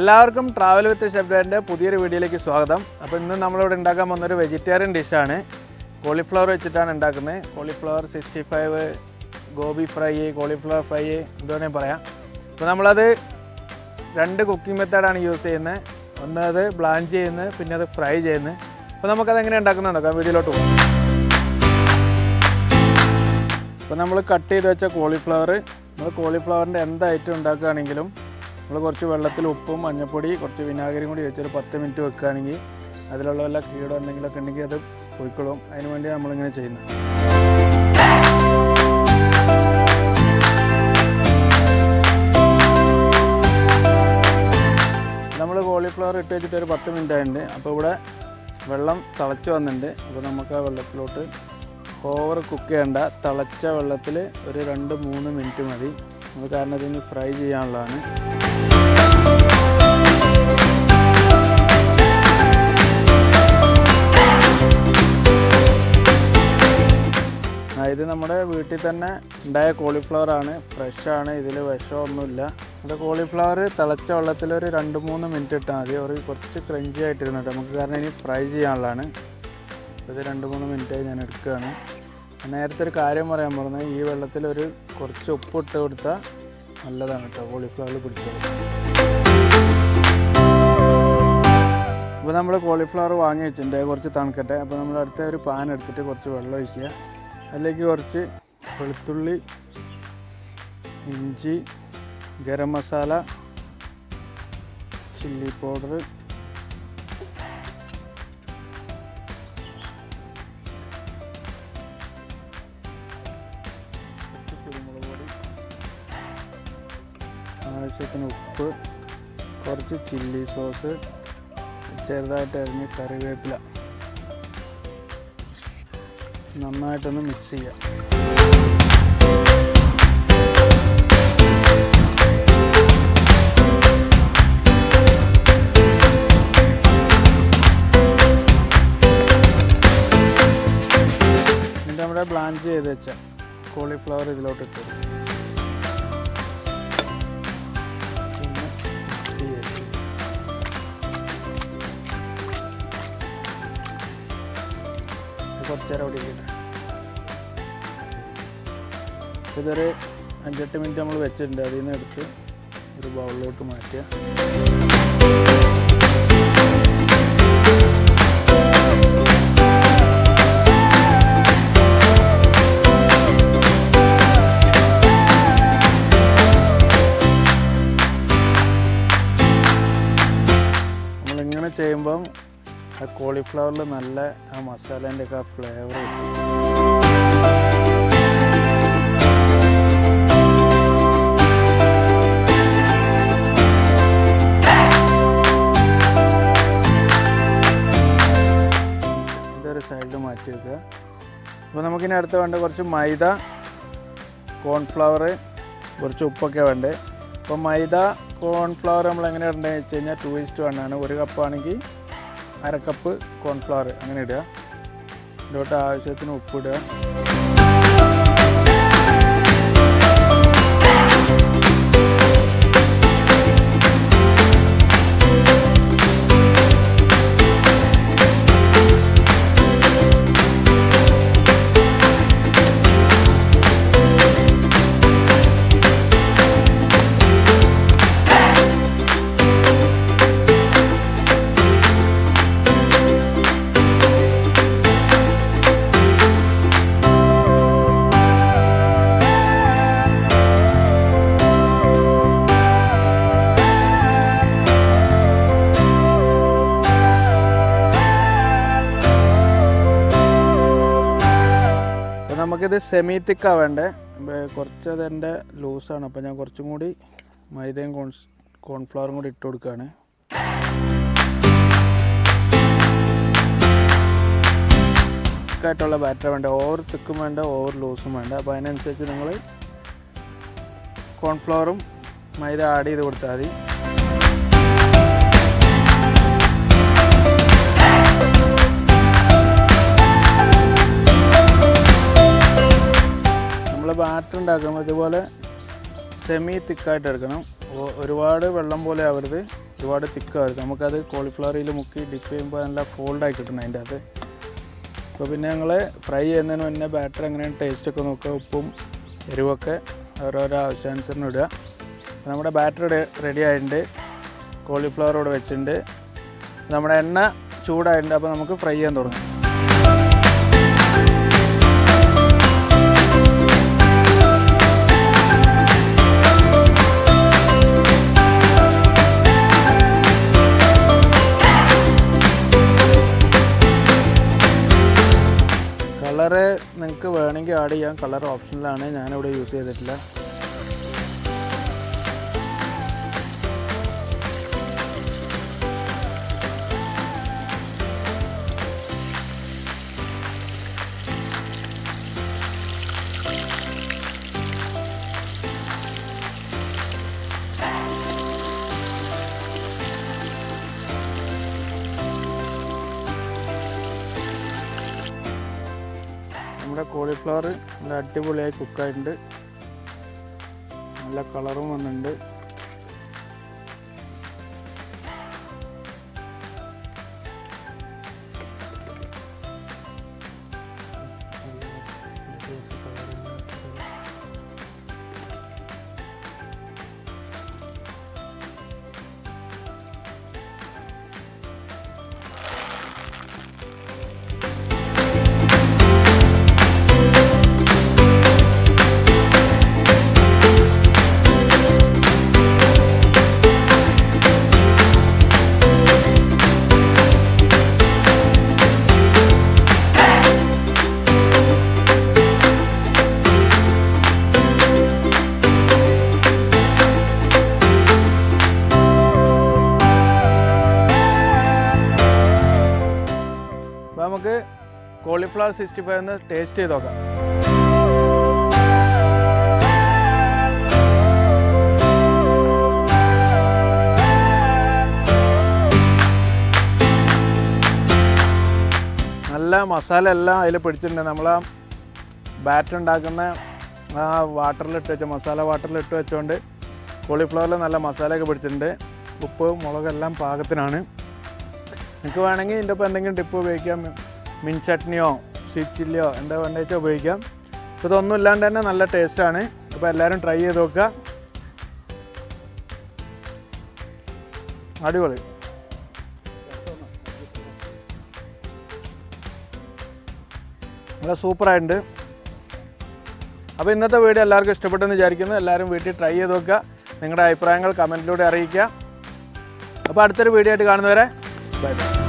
എല്ലാവർക്കും travel with ഷെഫ്ഡാൻ്റെ പുതിയൊരു വീഡിയോയിലേക്ക് സ്വാഗതം അപ്പോൾ ഇന്ന് നമ്മളിവിടെ ഉണ്ടാക്കാൻ പോകുന്നൊരു വെജിറ്റേറിയൻ ഡിഷാണ് കോളിഫ്ലവർ വെച്ചിട്ടാണ് ഉണ്ടാക്കുന്നത് cauliflower sixty five gobi fry cauliflower fry എന്തുവേണേൽ പറയാം അപ്പോൾ നമ്മളത് രണ്ട് കുക്കിംഗ് മെത്തേഡാണ് യൂസ് ചെയ്യുന്നത് ഒന്ന് അത് ബ്ലാഞ്ച് ചെയ്യുന്നത് പിന്നെ അത് ഫ്രൈ ചെയ്യുന്നത് അപ്പോൾ നമുക്കത് എങ്ങനെ ഉണ്ടാക്കുന്നത് നോക്കാം വീഡിയോയിലോട്ട് പോകാം അപ്പോൾ നമ്മൾ കട്ട് ചെയ്ത് വെച്ച കോളിഫ്ലവർ നമ്മൾ കോളിഫ്ലവറിൻ്റെ എന്ത് ഐറ്റം ഉണ്ടാക്കുകയാണെങ്കിലും നമ്മൾ കുറച്ച് വെള്ളത്തിൽ ഉപ്പും മഞ്ഞൾപ്പൊടി കുറച്ച് വിനാഗിരിയും കൂടി വെച്ചൊരു പത്ത് മിനിറ്റ് വെക്കുകയാണെങ്കിൽ അതിലുള്ള വല്ല കീടോ എന്തെങ്കിലുമൊക്കെ ഉണ്ടെങ്കിൽ അത് പോയിക്കോളും അതിന് വേണ്ടി നമ്മളിങ്ങനെ ചെയ്യുന്നത് നമ്മൾ കോളിഫ്ലവർ ഇട്ട് വെച്ചിട്ട് ഒരു പത്ത് മിനിറ്റ് ആയിട്ടുണ്ട് അപ്പോൾ ഇവിടെ വെള്ളം തിളച്ച് വന്നിട്ടുണ്ട് അപ്പോൾ നമുക്ക് ആ വെള്ളത്തിലോട്ട് ഓവർ കുക്ക് ചെയ്യേണ്ട തിളച്ച വെള്ളത്തിൽ ഒരു രണ്ട് മൂന്ന് മിനിറ്റ് മതി നമുക്ക് കാരണം ഇതിന് ഫ്രൈ ചെയ്യാനുള്ളതാണ് ആ, ഇത് നമ്മുടെ വീട്ടിൽ തന്നെ ഉണ്ടായ കോളിഫ്ലവർ ആണ് ഫ്രഷ് ആണ് ഇതിൽ വിഷമൊന്നുമില്ല ഇത് കോളിഫ്ലവർ തിളച്ച വെള്ളത്തിൽ ഒരു രണ്ട് മൂന്ന് മിനിറ്റ് ഇട്ടാൽ മതി ഒരു കുറച്ച് ക്രഞ്ചി ആയിട്ടിരുന്നിട്ട് നമുക്ക് കാരണം ഇനി ഫ്രൈ ചെയ്യാനുള്ളതാണ് ഇത് രണ്ട് മൂന്ന് മിനിറ്റായി ഞാൻ എടുക്കുകയാണ് നേരത്തെ ഒരു കാര്യം പറയാൻ പറഞ്ഞത് ഈ വെള്ളത്തിൽ ഒരു കുറച്ച് ഉപ്പ് ഇട്ട് കൊടുത്താൽ നല്ലതാണ് കേട്ടോ കോളിഫ്ലവറിൽ പിടിച്ചത് അപ്പോൾ നമ്മൾ കോളിഫ്ലവർ വാങ്ങി വെച്ചിട്ടുണ്ട് കുറച്ച് തണുക്കട്ടെ അപ്പോൾ നമ്മൾ അടുത്ത ഒരു പാൻ എടുത്തിട്ട് കുറച്ച് വെള്ളം ഒഴിക്കുക അതിലേക്ക് കുറച്ച് വെളുത്തുള്ളി ഇഞ്ചി ഗരം മസാല ചില്ലി പൗഡർ കുറച്ച് കുരുമുളക് പൊടി ആവശ്യത്തിന് ഉപ്പ് കുറച്ച് ചില്ലി സോസ് ചെറുതായിട്ട് അരിഞ്ഞ് കറിവേപ്പില നന്നായിട്ടൊന്ന് മിക്സ് ചെയ്യാം എന്നിട്ട് നമ്മുടെ ബ്ലാഞ്ച് ചെയ്ത് വെച്ച കോളിഫ്ലവർ ഇതിലോട്ട് ഇട്ടു പിന്നെ മിക്സ് ചെയ്ത് കുറച്ച് നേരം അവിടെ ഇരിക്കട്ടെ ഇതൊരു അഞ്ചെട്ട് മിനിറ്റ് നമ്മൾ വെച്ചിട്ടുണ്ട് അതിൽ നിന്ന് എടുത്ത് ഒരു ബൗളിലോട്ട് മാറ്റുക നമ്മളിങ്ങനെ ചെയ്യുമ്പം ആ കോളിഫ്ലവറിൽ നല്ല ആ മസാലേൻ്റെ ഒക്കെ ആ ഫ്ലേവർ കിട്ടും ഇതൊരു സൈഡിൽ മാറ്റി വെക്കുക അപ്പോൾ നമുക്കിനി അടുത്ത് വേണ്ട കുറച്ച് മൈദ കോൺഫ്ലവർ കുറച്ച് ഉപ്പൊക്കെ വേണ്ടേ അപ്പോൾ മൈദ കോൺഫ്ലവർ നമ്മൾ എങ്ങനെ ഇടേണ്ടതെന്ന് വെച്ച് കഴിഞ്ഞാൽ ടു ഇസ്റ്റ് വൺ ആണ് ഒരു കപ്പാണെങ്കിൽ അര കപ്പ് കോൺഫ്ലവർ അങ്ങനെ ഇടുക ഇതിലോട്ട് ആവശ്യത്തിന് ഉപ്പിടുക അപ്പോൾ നമുക്കിത് സെമി തിക്കാ വേണ്ടേ അപ്പോൾ കുറച്ച് അതെൻ്റെ ലൂസാണ് അപ്പോൾ ഞാൻ കുറച്ചും കൂടി മൈദയും കോൺ കോൺഫ്ലവറും കൂടി ഇട്ട് കൊടുക്കുകയാണ് തിക്കായിട്ടുള്ള ബാറ്റർ വേണ്ട ഓവർ തിക്കും വേണ്ട ഓവർ ലൂസും വേണ്ട അപ്പോൾ അതിനനുസരിച്ച് നിങ്ങൾ കോൺഫ്ലവറും മൈദ ആഡ് ചെയ്ത് കൊടുത്താൽ മതി നമ്മൾ ബാറ്റർ ഉണ്ടാക്കുമ്പോൾ ഇതുപോലെ സെമി തിക്കായിട്ട് എടുക്കണം ഒ- ഒരുപാട് വെള്ളം പോലെ ആവരുത് ഒരുപാട് തിക്കായിരുന്നു നമുക്കത് കോളിഫ്ലവറിൽ മുക്കി ഡിപ്പ് ചെയ്യുമ്പോൾ നല്ല ഫോൾഡായി കിട്ടണം അതിൻ്റെ അത് അപ്പോൾ പിന്നെ ഞങ്ങൾ ഫ്രൈ ചെയ്യുന്നതിന് മുന്നേ ബാറ്റർ എങ്ങനെയാണ് ടേസ്റ്റൊക്കെ നോക്കുക ഉപ്പും എരിവൊക്കെ ഓരോരോ ആവശ്യാനുസരണം ഇടുക അപ്പോൾ നമ്മുടെ ബാറ്റർ റെഡി ആയിട്ടുണ്ട് കോളിഫ്ലവർ ഇവിടെ വെച്ചിട്ടുണ്ട് നമ്മുടെ എണ്ണ ചൂടായിട്ടുണ്ട് അപ്പോൾ നമുക്ക് ഫ്രൈ ചെയ്യാൻ തുടങ്ങാം കളറ് നിങ്ങൾക്ക് വേണമെങ്കിൽ ആഡ് ചെയ്യാം കളർ ഓപ്ഷനിലാണ് ഞാനിവിടെ യൂസ് ചെയ്തിട്ടില്ല നമ്മുടെ കോളിഫ്ലവർ നല്ല അടിപൊളിയായി കുക്കായിട്ടുണ്ട് നല്ല കളറും വന്നിട്ടുണ്ട് അപ്പോൾ നമുക്ക് കോളിഫ്ലവർ സിക്സ്റ്റി ഫൈവ് ഒന്ന് ടേസ്റ്റ് ചെയ്ത് നോക്കാം നല്ല മസാല എല്ലാം അതിൽ പിടിച്ചിട്ടുണ്ട് നമ്മൾ ആ ബാറ്റർ ഉണ്ടാക്കുന്ന ആ വാട്ടറിലിട്ട് വെച്ച മസാല വാട്ടറിലിട്ട് വെച്ചുകൊണ്ട് കോളിഫ്ലവറിൽ നല്ല മസാലയൊക്കെ പിടിച്ചിട്ടുണ്ട് ഉപ്പ് മുളകെല്ലാം പാകത്തിനാണ് നിങ്ങൾക്ക് വേണമെങ്കിൽ ഇതിൻ്റെ ഒപ്പം എന്തെങ്കിലും ടിപ്പ് ഉപയോഗിക്കാം മിൻ ചട്നിയോ സ്വീറ്റ് ചില്ലിയോ എന്താ വേണ്ടത് വെച്ചാൽ ഉപയോഗിക്കാം അപ്പോൾ ഇതൊന്നും ഇല്ലാണ്ട് തന്നെ നല്ല ടേസ്റ്റാണ് അപ്പോൾ എല്ലാവരും ട്രൈ ചെയ്ത് നോക്കുക അടിപൊളി നല്ല സൂപ്പറായിട്ടുണ്ട് അപ്പോൾ ഇന്നത്തെ വീഡിയോ എല്ലാവർക്കും ഇഷ്ടപ്പെട്ടെന്ന് വിചാരിക്കുന്നു എല്ലാവരും വീട്ടിൽ ട്രൈ ചെയ്ത് നോക്കുക നിങ്ങളുടെ അഭിപ്രായങ്ങൾ കമൻറ്റിലൂടെ അറിയിക്കുക അപ്പോൾ അടുത്തൊരു വീഡിയോ ആയിട്ട് കാണുന്നവരെ ബൈ ബൈ